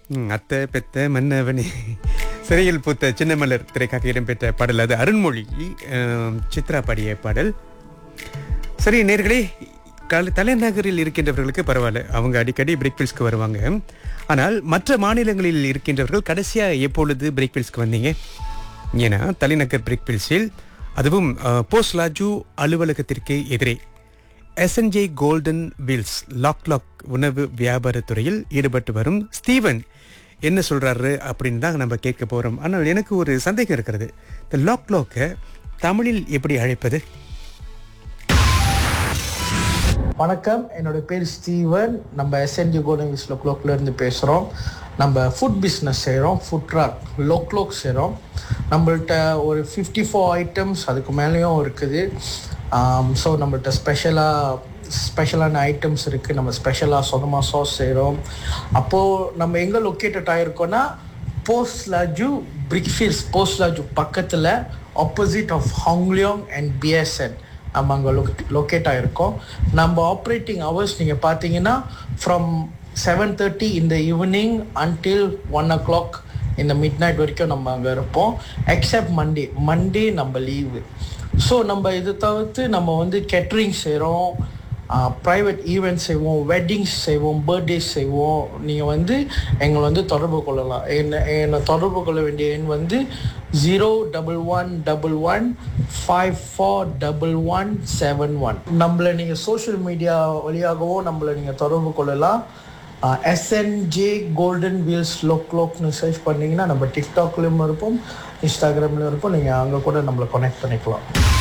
ம், அத்தை பெத்த மன்னவனே சிறையில் பூத்த சின்ன மலர் திரைக்காக இடம்பெற்ற பாடல் அது அருண்மொழி அஹ், சித்ரா பாடிய பாடல் சரி நேர்களே கல தலைநகரில் இருக்கின்றவர்களுக்கு பரவாயில்ல அவங்க அடிக்கடி பிரேக்ஃபில்ஸ்க்கு வருவாங்க ஆனால் மற்ற மாநிலங்களில் இருக்கின்றவர்கள் கடைசியா எப்பொழுது பிரேக்ஃபில்ஸ்க்கு வந்தீங்க ஏன்னா தலைநகர் பிரேக்ஃபில்ஸில் அதுவும் அஹ், போஸ்ட் லாஜு அலுவலகத்திற்கு எதிரே SNJ golden wheels lok lok உணவு வியாபாரத் துறையில் ஈடுபட்டு வரும் ஸ்டீவன் என்ன சொல்றாரு அப்படின்னு தான் நம்ம கேட்க போறோம் ஆனால் எனக்கு ஒரு சந்தேகம் இருக்கிறது இந்த லாக் லாக்கை தமிழில் எப்படி அழைப்பது வணக்கம் என்னோட பேர் ஸ்டீவன் நம்ம எஸ்என்ஜி கோல்டன் விஸ் லோக்லோக்ல இருந்து பேசுகிறோம் நம்ம ஃபுட் பிஸ்னஸ் செய்கிறோம் ஃபுட் ட்ராக் லோக்லோக் செய்கிறோம் நம்மள்ட்ட ஒரு ஃபிஃப்டி ஃபோர் ஐட்டம்ஸ் அதுக்கு மேலேயும் இருக்குது ஸோ நம்மள்ட்ட ஸ்பெஷலாக ஸ்பெஷலான ஐட்டம்ஸ் இருக்குது நம்ம ஸ்பெஷலாக சொந்தமாக சாஸ் செய்கிறோம் அப்போது நம்ம எங்கே லொக்கேட்டட் ஆகிருக்கோன்னா post Laju Brickfields post Laju பக்கத்தில் opposite of Hong Leong and BSN நம்ம அங்கே லொக் லொக்கேட் ஆகிருக்கோம் நம்ம ஆப்ரேட்டிங் ஹவர்ஸ் நீங்கள் பார்த்தீங்கன்னா ஃப்ரம் செவன் தேர்ட்டி இந்த evening until one o'clock இந்த மிட் நைட் வரைக்கும் நம்ம அங்கே இருப்போம் except Monday Monday leave so ஸோ நம்ம இது தவிர்த்து நம்ம வந்து கெட்ரிங் செய்கிறோம் ப்ரைவேட் ஈவெண்ட்ஸ் செய்வோம் வெட்டிங்ஸ் செய்வோம் பர்த்டேஸ் செய்வோம் நீங்கள் வந்து எங்களை வந்து தொடர்பு கொள்ளலாம் என்ன என்னை தொடர்பு கொள்ள வேண்டிய எண் வந்து zero double one double one five four double one seven one நம்மளை நீங்கள் சோஷியல் மீடியா வழியாகவும் நம்மளை நீங்கள் தொடர்பு கொள்ளலாம் எஸ்என்ஜே கோல்டன் வீல்ஸ் லோக் லோக்னு சர்ச் பண்ணிங்கன்னா நம்ம டிக்டாக்லேயும் இருப்போம் இன்ஸ்டாகிராம்லேயும் இருப்போம் நீங்கள் அங்கே கூட நம்மளை கனெக்ட் பண்ணிக்கலாம்